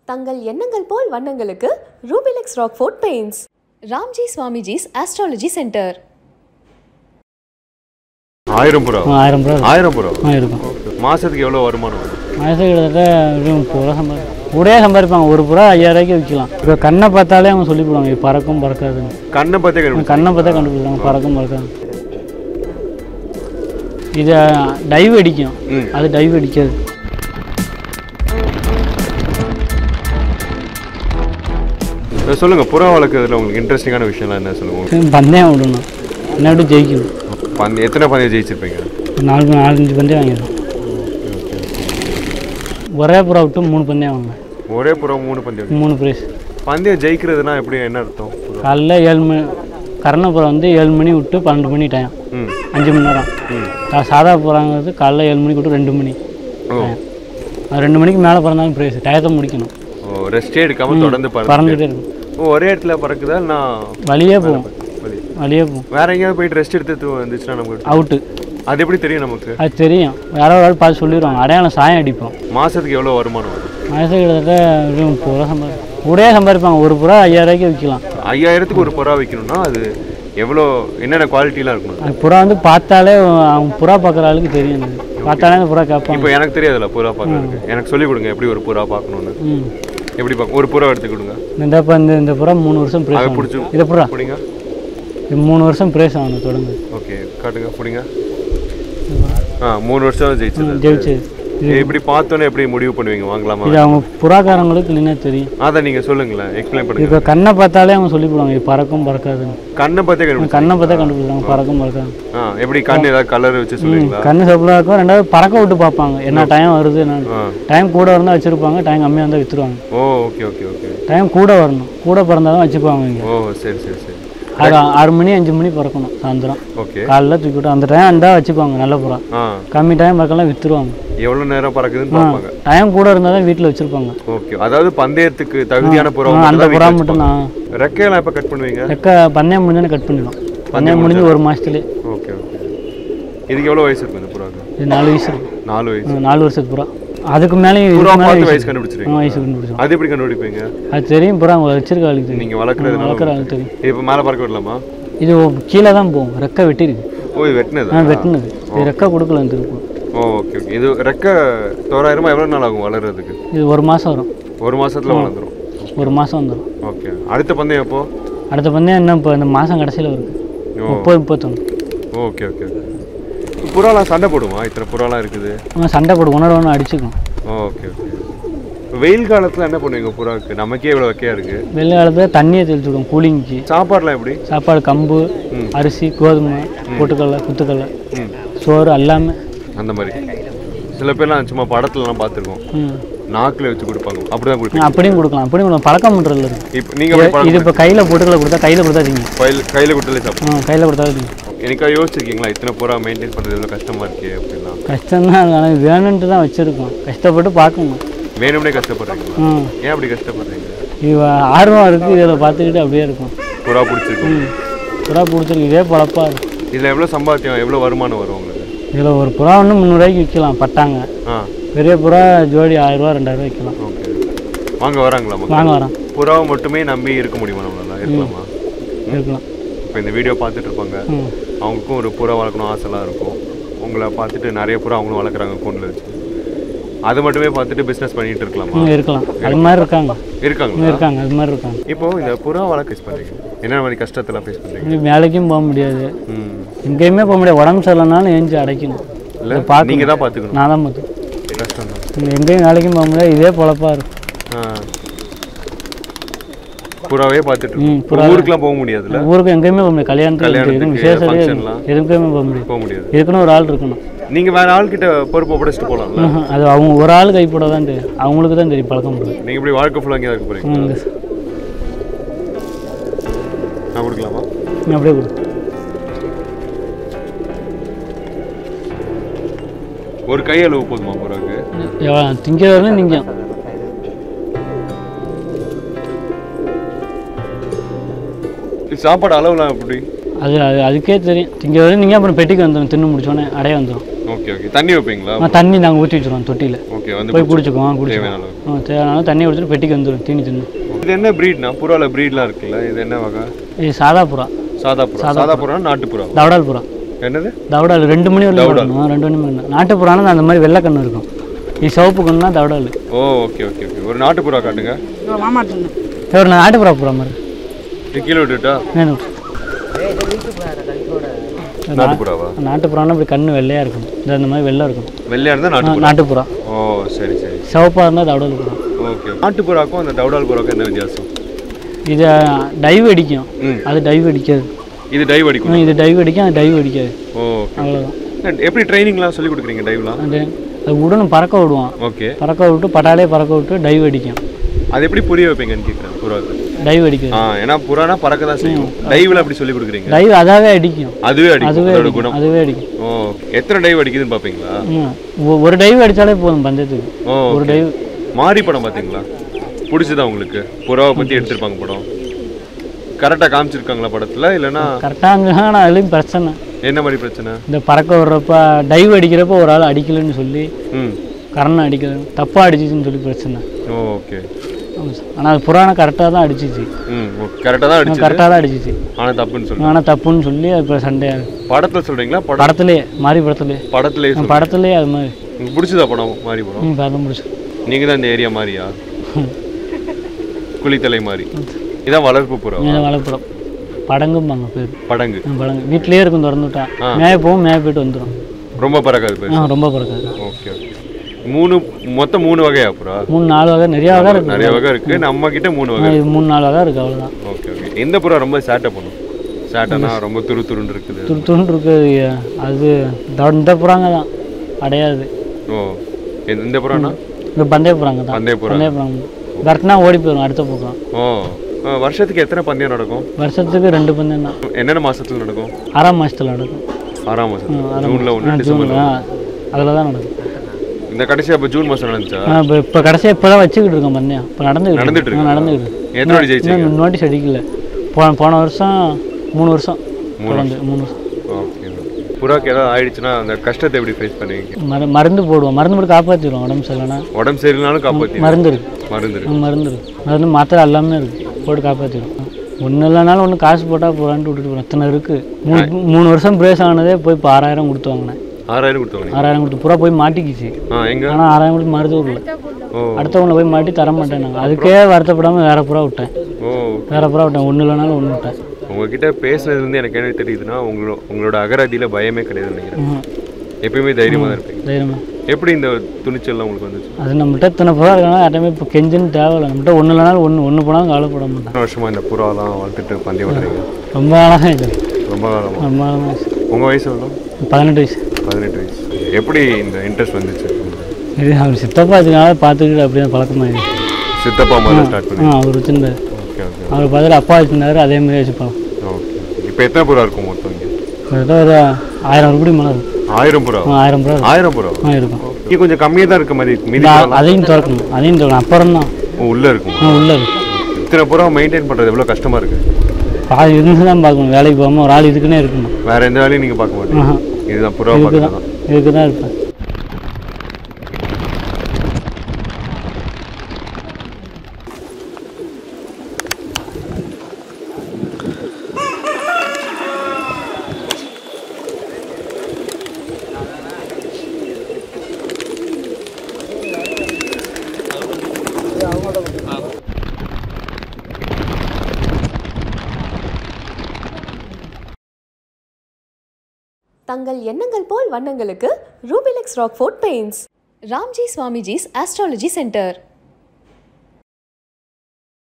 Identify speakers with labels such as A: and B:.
A: தங்கள் எண்ணங்கள் போல் வண்ணங்களுக்கு Rubilex Rockfort paints Ramji Swamiji's astrology centre
B: ஆயிரம் புறா
C: ஆயிரம் ரூபா
B: ஆயிரம் புறா
C: ஆ இருக்கும்
B: மாசத்துக்கு எவ்வளவு வருமானம் வரும்
C: மாதம் கிட்டத்தட்ட ஒரு முப்பது ரூபா சம்பாதி கூடயே சம்பாதிப்பாங்க ஒரு புறா ஐயாயிரம் ரூபாய்க்கு விற்கலாம் இப்போ கண்ணை பார்த்தாலே அவங்க சொல்லி போடுவாங்க இது பறக்கும் பறக்காதுன்னு
B: கண்ணை பார்த்தே கண்டுபிடிச்சு
C: கண்ணை பார்த்தா கண்டுபிடிச்சாங்க பறக்கும் பறக்காது இது டைவ் அடிக்கும்
B: ம்.
C: அது டைவ் அடிக்காது
B: இதை சொல்லுங்க புறா வளர்க்குறதுல உங்களுக்கு இன்ட்ரெஸ்டிங்கான விஷயம்லாம் என்ன சொல்லுங்க
C: பந்தயம் விடணும் இல்லாட்டி ஜெயிக்கணும்
B: பந்து எத்தனை பந்தயம் ஜெயிச்சிருப்பீங்க
C: ஒரு நாலு நாலஞ்சு பந்தயம் வாங்கிடும் ஒரே புறா விட்டு மூணு பந்தயம் வாங்க
B: ஒரே புறா மூணு பந்தயம்
C: மூணு ப்ரைஸ்
B: பந்தயம் ஜெயிக்கிறதுனா எப்படி என்ன அர்த்தம் புறா?
C: காலைல ஏழு மணி கரணப்புறம் வந்து ஏழு மணி விட்டு பன்னெண்டு மணி டைம்
B: ம்
C: அஞ்சு மணி நேரம்
B: ம்
C: கா- சாதா புறாங்கிறது காலைல ஏழு மணிக்கு விட்டு ரெண்டு மணி
B: ஓ
C: அது ரெண்டு மணிக்கு மேலே பிறந்தாலும் ப்ரைஸ் டயத்தை முடிக்கணும்
B: ஓ ரெஸ்டே எடுக்காம தொடர்ந்து பறந்து
C: பறந்துகிட்டே இருக்கும்
B: ஓ ஒரே இடத்துல பறக்குதா நான்
C: வழியே போகும்
B: வழி
C: வழியே போகும்
B: வேற எங்கேயாவது போயிட்டு ரெஸ்ட் எடுத்து தூ- வந்துச்சுன்னா நமக்கு
C: அவுட்டு
B: அது எப்படி தெரியும் நமக்கு
C: அது தெரியும் யாரோ ஒரு ஆள் பார்த்து சொல்லிடுவாங்க அடையாளம் சாயம் அடிப்போம்
B: மாசத்துக்கு எவ்வளவு வருமானம் வரும்
C: மாதம் கிட்டத்தட்ட ஒரு முப்பது ரூபா சம்பாதி கூடயே சம்பாதிப்பாங்க ஒரு புறா ஐயாயிரம் ரூபாய்க்கு விற்கலாம்
B: ஐயாயிரத்துக்கு ஒரு புறா வைக்கணும்னா அது எவ்வளோ என்னென்ன குவாலிட்டிலாம் இருக்கணும்
C: அது புறா வந்து பார்த்தாலே அவங்க புறா பார்க்குற ஆளுக்கு தெரியும் அது. பார்த்தாலே அந்த புறா கேட்பாங்க
B: இப்போ எனக்கு தெரியாதுல்ல புறா பார்க்கறதுக்கு எனக்கு சொல்லிக் கொடுங்க எப்படி ஒரு புறா பார்க்கணும்னு
C: ம்
B: எப்படி பார்க்க ஒரு புறா எடுத்து கொடுங்க
C: இந்த இப்போ இந்த இந்த புறா மூணு வருஷம் ப்ரைஸ்
B: அதை
C: ஆகணும்
B: பிடிச்சி
C: இதை புறா
B: பிடிங்க
C: இது மூணு வருஷம் ப்ரைஸ் ஆகணும் தொடர்ந்து
B: ஓகே காட்டுங்க பிடிங்க ஆ மூணு வருஷம் ஜெயிச்சது
C: ஜெயிச்சு
B: இப்படி பார்த்தோன்னே எப்படி முடிவு பண்ணுவீங்க வாங்கலாமா
C: இது அவங்க புறாக்காரங்களுக்கு இல்லைன்னா தெரியும்
B: அதை நீங்க சொல்லுங்களேன் எக்ஸ்பிளைன் பண்ணுங்க
C: இப்போ கண்ணை பார்த்தாலே அவங்க சொல்லி போடுவாங்க இது பறக்கும் பறக்காதுன்னு
B: கண்ணை பார்த்தே கண்டுபிடிச்சு
C: கண்ணை பார்த்தா கண்டுபிடிச்சாங்க பறக்கும் பறக்காது
B: ஆ எப்படி கண் ஏதாவது கலர் வச்சு சொல்லுவீங்களா
C: கண்ணு சப்பிளாக இருக்கும் ரெண்டாவது பறக்க விட்டு பார்ப்பாங்க என்ன டைம் வருது என்ன
B: ஆ
C: டைம் கூட இருந்தால் வச்சுருப்பாங்க டைம் கம்மியாக இருந்தால் விற்றுருவாங்க
B: oh okay okay okay
C: time கூட வரணும் கூட பிறந்தால் தான் வச்சுப்பாங்க இங்கே
B: ஓ சரி சரி சரி
C: அது ஆறு மணி அஞ்சு மணி பறக்கணும் சாயந்தரம்
B: ஓகே
C: காலைல தூக்கி விட்டு அந்த டைம் இருந்தால் வச்சுப்பாங்க நல்ல புறா
B: ஆ
C: கம்மி டைம் பறக்கலாம் விற்றுருவாங்க
B: எவ்வளோ நேரம் பறக்குதுன்னு பார்ப்பாங்க
C: டைம் கூட இருந்தால் தான் வீட்டில் வச்சுருப்பாங்க
B: ஓகே அதாவது பந்தயத்துக்கு தகுதியான புறா
C: அந்த புறா மட்டும் நான்
B: ரெக்கையெல்லாம் எப்போ கட் பண்ணுவீங்க
C: ரெக்க பந்தயம் முடிஞ்சோன்னு கட் பண்ணிடும் பந்தயம் முடிஞ்சு ஒரு மாதத்துலேயே
B: ஓகே ஓகே இதுக்கு எவ்வளோ வயசு இருக்கும் இந்த புறாக்கு
C: இது நாலு வயசு இருக்கு
B: நாலு வயசு
C: ம், நாலு வருஷத்து புறா அதுக்கு மேலேயும் இதுக்கு
B: புறா
C: மேலே
B: பார்த்து
C: வயசு
B: வயசு கண்டுபிடிச்சிருவீங்க
C: வயசு கண்டுபிடிச்சோம்
B: அது எப்படி கண்டுபிடிப்பீங்க
C: அது தெரியும் புறா அவங்க வச்சிருக்க ஆளுக்கு தெரியும்
B: நீங்க வளர்க்குறதுனால
C: வளர்க்குற ஆளுக்கு தெரியும்
B: இது இப்போ மேலே பறக்க விடலாமா
C: இது கீழே தான் போகும் ரெக்கை வெட்டிருக்கு
B: ஓ இது வெட்டினது
C: ஆ வெட்டினது இது ரெக்கை கொடுக்கல இந்த திருப்பூர்
B: ஓ ஓகே ஓகே இது ரெக்கை தோராயிரமா எவ்வளோ நாள் ஆகும் வளர்றதுக்கு
C: இது ஒரு மாதம் வரும்
B: ஒரு மாசத்துல வளர்ந்துரும்
C: ஒரு மாதம் வந்துடும்
B: ஓகே அடுத்த பந்தயம் எப்போ
C: அடுத்த பந்தயம் என்ன இப்போ இந்த மாதம் கடைசியில் வருது
B: ஓ
C: முப்பது முப்பத்தொன்று
B: ஓகே ஓகே ஓகே புறாலாம் சண்டை போடுமா இத்தனை புறாலாம் இருக்குது
C: நம்ம சண்டை போட்டு ஒன்றோட ஒன்று அடிச்சுக்கும்
B: ஓகே ஓகே வெயில் காலத்துல என்ன பண்ணுவீங்க புறாக்கு நமக்கே இவ்வளோ வைக்கையா இருக்கு
C: வெள்ளை காலத்தில் தண்ணியை தெளிச்சு விடுவோம் கூலிங்க்கு
B: சாப்பாடுலாம் எப்படி
C: சாப்பாடு கம்பு அரிசி கோதுமை பொட்டுக்கடலை குத்துக்கடலை
B: ம்
C: சோறு எல்லாமே
B: அந்த மாதிரி சில பேர்லாம் சும்மா படத்துலலாம் பார்த்துருக்கோம்
C: ம்
B: நாக்கில் வச்சு கொடுப்பாங்க அப்படிதான் கொடுப்பீங்க
C: அப்படியும் கொடுக்கலாம் அப்படியும் கொடுக்கலாம் பழக்கம் பண்ணுறதுல இருக்கு
B: இப்போ நீங்கள் போய் பழம்
C: இது இப்போ கையில் பொட்டுக்கடலை கொடுத்தா கையில் கொடுத்தா திங்க
B: கையில் கையில் கொடுத்தாலே சாப்பிடும்
C: ம் கையில் கொடுத்தா திங்க
B: எனக்கா யோசிச்சிருக்கீங்களா இத்தனை புறா மெயின்டைன் பண்ணுறது எவ்வளோ கஷ்டமா இருக்கே அப்படிலாம்
C: கஷ்டம்தான் ஆனால் வேணுன்ட்டு தான் வச்சுருக்கோம் கஷ்டப்பட்டு பார்க்கணும்
B: வேணும்னே கஷ்டப்படுறீங்களா
C: ம்
B: ஏன் அப்படி கஷ்டப்படுறீங்க
C: இது ஆர்வம் இருக்குது இதில் பார்த்துக்கிட்டு அப்படியே இருக்கும்
B: புறா பிடிச்சிருக்கும்
C: ம் புறா பிடிச்சிருக்கு இதே பொழப்பா இருக்கும்
B: இதில் எவ்வளோ சம்பாத்தியம் எவ்வளோ வருமானம் வரும் உங்களுக்கு
C: இதில் ஒரு புறா ஒன்று முந்நூறுவாய்க்கு விற்கலாம் பட்டாங்க
B: ஆ
C: பெரிய புறா ஜோடி ஆயிரரூவா ரெண்டாயிரூவா விற்கலாம்
B: ஓகே வாங்க வராங்களா மக்கள்
C: வாங்க வரோம்
B: புறாவை மட்டுமே நம்பி இருக்க முடியுமா நம்மளால இருக்கலாமா
C: இருக்கலாம்
B: இப்போ இந்த வீடியோ பார்த்துட்டு இருப்பாங்க
C: ம்
B: அவங்களுக்கும் ஒரு புறா வளர்க்கணும் ஆசைலாம் இருக்கும் உங்களை பார்த்துட்டு நிறைய புறா அவங்களும் வளர்க்குறாங்க ஃபோனில் வச்சு அது மட்டுமே பார்த்துட்டு பிஸ்னஸ் பண்ணிட்டு இருக்கலாமா
C: ம் இருக்கலாம் அது மாதிரி இருக்காங்க
B: இருக்காங்களா
C: இருக்காங்க அது மாதிரி இருக்காங்க
B: இப்போ இந்த புறா வளர்க்க ஃபேஸ் பண்ணுறீங்க என்ன மாதிரி கஷ்டத்தெல்லாம் ஃபேஸ் பண்ணுறீங்க
C: இது வேலைக்கும் போக முடியாது
B: ம்
C: எங்கேயுமே போக முடியாது உடம்பு சரியில்லைனாலும் ஏஞ்சி அடைக்கணும்
B: இல்லை
C: பார்க்கணும்.
B: நீங்கள் தான் பார்த்துக்கணும்
C: நான் தான் பார்த்து
B: கஷ்டம் தான்
C: இங்கே எங்கேயும் வேலைக்கும் போக முடியாது இதே பொழப்பா இருக்கும்
B: ஆ புறாவே பார்த்துட்டு
C: ம்,
B: இருக்கோம் ஊருக்குலாம் போக முடியாதுல்ல
C: ஊருக்கு எங்கேயுமே போக முடியாது கல்யாணத்துக்கு எதுவும்
B: கல்யாணத்துக்கு,
C: விசேஷம்
B: ஃபங்க்ஷன்லாம்.
C: எதுக்குமே போக முடியாது
B: போக முடியாது
C: இதுக்குன்னு ஒரு ஆள் இருக்கணும்
B: நீங்க வேற ஆள்கிட்ட பொறுப்பு ஒப்படைச்சிட்டு போகலாம்ல
C: ம்ஹும். அது அவங்க ஒரு ஆள் கைப்பட தான் தெரியும் அவங்களுக்கு தான் தெரியும் பழக்கம் போடுறது
B: நீங்க இப்படி வாழ்க்கை ஃபுல்லாக இங்கே இருக்க போறீங்க
C: ம்
B: நான் கொடுக்கலாமா
C: நீ அப்படியே கொடு
B: ஒரு கை அளவு போதுமா புறாக்கு
C: எவ்வளோ திங்கிறதுல நீங்கள்
B: இது சாப்பாடு அளவுலாம் எப்படி
C: அது அது அதுக்கே தெரியும் திங்கிறதுல நீங்கள் அப்புறம் பெட்டிக்கு வந்துடும் தின்னு முடிச்சோடனே அடைய வந்துடும்
B: ஓகே ஓகே தண்ணி வைப்பீங்களா
C: ஆ, தண்ணி நாங்கள் ஊற்றி வச்சுருவோம் தொட்டியில்
B: ஓகே வந்து
C: போய் குடிச்சுக்குவோம் குடிச்சுக்குவோம்
B: தேவையான அளவு
C: ஆ, தேவையான தண்ணி குடிச்சிட்டு பெட்டிக்கு வந்துடும் தீனி தின்னு
B: இது என்ன ப்ரீட்னா புறால ப்ரீட்லாம் இருக்குல்ல இது என்ன வகை
C: இது சாதா புறா
B: சாதா புறா சாதா புறா நாட்டு புறா
C: தவடால் புறா
B: என்னது
C: தவடால் ரெண்டு மணி வரலாம் இருக்கணும் ரெண்டு மணி வரலாம் நாட்டு புறானா அந்த மாதிரி வெள்ளை கண்ணு இருக்கும் இது சிவப்பு கண்ணுனா தவடால்
B: ஓ ஓகே ஓகே ஓகே ஒரு நாட்டு புறா காட்டுங்க
C: ஒரு நாட்டு புறா புறா மாதிரி
B: இது கீழே விட்டுட்டா
C: வேணும்
B: நாட்டு புறாவா
C: நாட்டு புறானா இப்படி கண்ணு வெள்ளையாக இருக்கும் இது அந்த மாதிரி வெள்ளை இருக்கும்
B: வெள்ளையா இருந்தா நாட்டு
C: ஆ,
B: புறா
C: நாட்டு புறா
B: ஓ சரி சரி
C: சிவப்பாக இருந்தால் தவடால் புறா
B: ஓகே நாட்டு புறாக்கும் அந்த தவுடால் புறாக்கும் என்ன வித்தியாசம்
C: இது டைவ் அடிக்கும்
B: ம்.
C: அது டைவ் அடிக்காது
B: இது டைவ் அடிக்கும்
C: ம், இது டைவ் அடிக்கும் அது டைவ் அடிக்காது
B: ஓ
C: அவ்வளோதான்
B: எப்படி ட்ரைனிங்லாம் சொல்லி கொடுக்குறீங்க டைவ்லாம்
C: அது அது உடனே பறக்க விடுவான்
B: ஓகே
C: பறக்க விட்டு பட்டாலே பறக்க விட்டு டைவ் அடிக்கும்
B: அது எப்படி புரிய வைப்பீங்கன்னு கேட்குறேன் புறாவுக்கு
C: டைவ் அடிக்காது
B: ஆ ஏன்னா புறானா பறக்க தான் செய்யும் டைவ்ல அப்படி சொல்லி கொடுக்குறீங்க
C: டைவ் அதாவே அடிக்கும்
B: அதுவே அடிக்கும்
C: அதுவே
B: அதோட
C: அடிக்கும்
B: குணம்
C: அதுவே அடிக்கும்
B: ஓ எத்தனை டைவ் அடிக்குதுன்னு பார்ப்பீங்களா
C: ம். ஒ- ஒரு டைவ் அடித்தாலே போதும் பந்தயத்துக்கு
B: ஓ
C: ஒரு டைவ்
B: மாரி படம் பார்த்தீங்களா பிடிச்சதா உங்களுக்கு புறாவை பற்றி எடுத்திருப்பாங்க படம் கரெக்டாக காமிச்சிருக்காங்களா படத்தில் இல்லைன்னா
C: கரெக்டாக இருந்துச்சுன்னா ஆனால் அதுலேயும் பிரச்சனை
B: என்ன மாதிரி பிரச்சனை
C: இந்த பறக்க விடுறப்ப டைவ் அடிக்கிறப்ப ஒரு ஆள் அடிக்கலைன்னு சொல்லி
B: ம்
C: கரணம் அடிக்கல தப்பாக அடிச்சிச்சுன்னு சொல்லி பிரச்சனை
B: ஓ ஓகே
C: ஆனால் அது புராணம் கரெக்டாக தான் அடிச்சிச்சு
B: ம் கரெக்டாக தான் அடிச்சது
C: கரெக்டாக தான் அடிச்சிச்சு
B: ஆனால் தப்புன்னு சொல்லுங்க
C: ஆனால் தப்புன்னு சொல்லி அது இப்போ சண்டையாக இருக்கு
B: படத்தில் சொல்கிறீங்களா படம்
C: படத்துலேயே மாறி படத்துலேயே
B: படத்துலேயே சொல்லுங்க
C: படத்துலேயே அது மாதிரி
B: உங்களுக்கு பிடிச்சதா படம் மாறி படம்
C: ம் படம் முடிச்சு
B: நீங்கள் தான் இந்த ஏரியா மாதிரியா குளித்தலை மாதிரி இதான் வளர்ப்பு புறா
C: மேலே வளர்ப்புறம் படங்கும்பாங்க பேர்
B: படங்கு
C: ம், படங்கு வீட்லேயே இருக்கும் திறந்து விட்டா மேய போகும் மேய போயிட்டு வந்துடும்
B: ரொம்ப பறக்காது பேர்
C: ஆ ரொம்ப பறக்காது
B: ஓகே ஓகே மூணு மொத்தம் மூணு வகையா புறா
C: மூணு நாலு வகை நிறைய வகை இருக்கு
B: நிறைய வகை இருக்கு நம்ம கிட்ட மூணு
C: ஆ,
B: வகை
C: இது மூணு நாலு வகை இருக்கு அவ்வளோதான்
B: ஓகே ஓகே எந்த புறா ரொம்ப சேட்டை பண்ணும் சேட்டைனா ரொம்ப துரு துருன்னு இருக்குது
C: துரு துருன்னு இருக்கு அது இந்த- இந்த புறாங்க தான் அடையாது
B: ஓ எந்த- இந்த புறானா
C: இந்த பந்தய புறாங்க தான்
B: பந்தய புறா
C: பந்தய புறாங்க விரட்டினா ஓடி போயிடும் அடுத்த பக்கம்
B: ஓ ஆ, வருஷத்துக்கு எத்தனை பந்தயம் நடக்கும்
C: வருஷத்துக்கு ரெண்டு பந்தயம் தான்
B: என்னென்ன மாசத்துல நடக்கும்
C: ஆறாம் மாதத்தில் நடக்கும்
B: ஆறாம் மாசம்
C: ம், ஆறாம்
B: ஜூன்ல ஒன்று
C: ஆ,
B: டிசம்பர்ல
C: ஜூன்ல அதில் தான் நடக்கும்
B: இந்த கடைசி அப்போ ஜூன் மாசம் நடந்துச்சா
C: ஆ, இப்போ இப்போ கடைசியாக இப்போ தான் வச்சுக்கிட்டு இருக்கோம் பந்தயம் இப்போ நடந்துக்கிட்டு
B: நடந்துட்டு
C: இருக்கு. ஆ, நடந்துக்கிட்டு இருக்கு.
B: எத்தனை வாட்டி ஜெயிச்சீங்க
C: இன்னும் நோட்டீஸ் அடிக்கல போன போன வருஷம் மூணு வருஷம் தொடர்ந்து மூணு வருஷம்
B: ஓகே ஓகே புறாக்கு ஏதாவது ஆயிடுச்சுன்னா அந்த கஷ்டத்தை எப்படி ஃபேஸ் பண்ணுவீங்க
C: மரு மருந்து போடுவோம் மருந்து போட்டு காப்பாற்றிடுவோம் உடம்பு சரியில்லைனா
B: உடம்பு சரியில்லைனாலும் காப்பாற்றி
C: மருந்து இருக்கு
B: மருந்து இருக்கு
C: ஆ, மருந்து இருக்கு மருந்து மாத்திரை எல்லாமே இருக்கு போட்டு காப்பாற்றிடும் ஒன்றும் இல்லைனாலும் ஒன்று காசு போட்டால் போகிறான்ட்டு விட்டுட்டு போகிறோம் அத்தனை இருக்குது மூணு மூணு வருஷம் பிரேஸ் ஆனதே போய் இப்போ ஆறாயிரம் கொடுத்து வாங்கினேன்
B: ஆறாயிரம் கொடுத்தவங்க
C: ஆறாயிரம் கொடுத்து பூரா போய் மாட்டிக்கிச்சு
B: ஆ எங்க
C: ஆனால் ஆறாயிரம் கொடுத்து மருத்துவரில்
B: ஓ
C: அடுத்தவங்களை போய் மாட்டி தர மாட்டேன் நாங்கள் அதுக்கே வருத்தப்படாமல் வேற புறா விட்டேன்
B: ஓ
C: வேற புறா விட்டேன் ஒன்றும் இல்லைனாலும் ஒன்று விட்டேன்
B: உங்ககிட்ட பேசுனதுலேருந்து எனக்கு என்ன தெரியுதுன்னா உங்களோட உங்களோட அகராதியில் பயமே கிடையாதுன்னு நினைக்கிறேன்
C: ம்.
B: எப்பயுமே தைரியமாக தான் இருப்பீங்க
C: தைரியமா
B: எப்படி இந்த துணிச்சல்லாம் உங்களுக்கு வந்துச்சு
C: அது நம்மகிட்ட இத்தனை புறா இருக்காங்க யார்ட்டுமே இப்போ கெஞ்சுன்னு தேவையில்லை நம்மகிட்ட ஒன்றும் இல்லைனாலும் ஒன்று ஒன்று போனாலும் கவலைப்பட மாட்டேன்
B: எத்தனை வருஷமா இந்த புறாலாம் வளர்த்துட்டு பந்தயம் விடுறீங்க
C: ரொம்ப அழகாக இது
B: ரொம்ப காலமா
C: ரொம்ப அழகாக
B: உங்கள் வயசு எவ்வளோ
C: பதினெட்டு வயசு
B: பதினெட்டு வயசு எப்படி இந்த இன்ட்ரெஸ்ட் வந்துச்சு உங்களுக்கு?
C: இது அவர் சித்தப்பா இதனால பார்த்துக்கிட்டு அப்படியே பழக்கமாயிடுச்சு
B: சித்தப்பா மாதிரி ஸ்டார்ட் பண்ணி
C: ஆ அவர் வச்சுருந்தார்
B: ஓகே ஓகே
C: அவர் பார்த்துட்டு அப்பா வச்சுருந்தாரு அதே மாதிரி வச்சுப்பாங்க
B: ஓகே இப்போ எத்தனை புறா இருக்கும் மொத்தம் இங்கே
C: கிட்டத்தட்ட ஒரு ஆயிரம் ரூபாய் மேலே இருக்கும்
B: ஆயிரம் புறா
C: ஆ, ஆயிரம் ரூபா இருக்கும்.
B: ஆயிரம் புறா
C: ஆ இருக்கும்
B: இங்கே கொஞ்சம் கம்மியாக தான் இருக்க மாதிரி மீதி
C: இந்த அதையும் திறக்கணும் அதையும் திறக்கணும் அப்புறம் தான்
B: உள்ளே இருக்கும்
C: ஆ உள்ளே இருக்கு
B: இத்தனை புறா மெயின்டைன் பண்ணுறது எவ்வளோ கஷ்டமாக இருக்குது
C: பாதி இருந்து தான் பார்க்கணும் வேலைக்கு போகாமல் ஒரு ஆள் இதுக்குன்னே இருக்கணும்
B: வேற எந்த வேலையும் நீங்கள் பார்க்க மாட்டீங்க
C: ஆஹா.
B: இதுதான் புறா
C: இதுக்கு
B: பார்க்கறது
C: தான்
B: தான்
C: இதுக்கு தான் இருப்பேன்
A: தங்கள் எண்ணங்கள் போல் வண்ணங்களுக்கு Rubilex Rockfort paints Ramji Swamiji's astrology centre